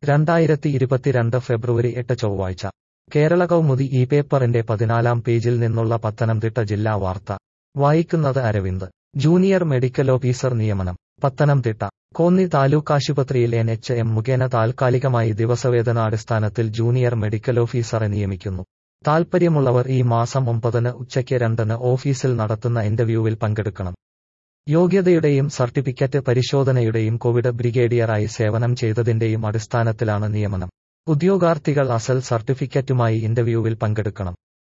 രണ്ടായിരത്തി ഇരുപത്തിരണ്ട് ഫെബ്രുവരി എട്ട് ചൊവ്വാഴ്ച കേരള കൗമുദി ഈ പേപ്പറിന്റെ പതിനാലാം പേജിൽ നിന്നുള്ള പത്തനംതിട്ട ജില്ലാ വാർത്ത വായിക്കുന്നത് അരവിന്ദ് ജൂനിയർ മെഡിക്കൽ ഓഫീസർ നിയമനം പത്തനംതിട്ട കോന്നി താലൂക്ക് ആശുപത്രിയിൽ എൻ എച്ച് എം മുഖേന താൽക്കാലികമായി ദിവസവേതനാടിസ്ഥാനത്തിൽ ജൂനിയർ മെഡിക്കൽ ഓഫീസറെ നിയമിക്കുന്നു താൽപ്പര്യമുള്ളവർ ഈ മാസം ഒമ്പതിന് ഉച്ചയ്ക്ക് രണ്ടിന് ഓഫീസിൽ നടത്തുന്ന ഇന്റർവ്യൂവിൽ പങ്കെടുക്കണം യോഗ്യതയുടെയും സർട്ടിഫിക്കറ്റ് പരിശോധനയുടെയും കോവിഡ് ബ്രിഗേഡിയറായി സേവനം ചെയ്തതിന്റെയും അടിസ്ഥാനത്തിലാണ് നിയമനം ഉദ്യോഗാർത്ഥികൾ അസൽ സർട്ടിഫിക്കറ്റുമായി ഇന്റർവ്യൂവിൽ പങ്കെടുക്കണം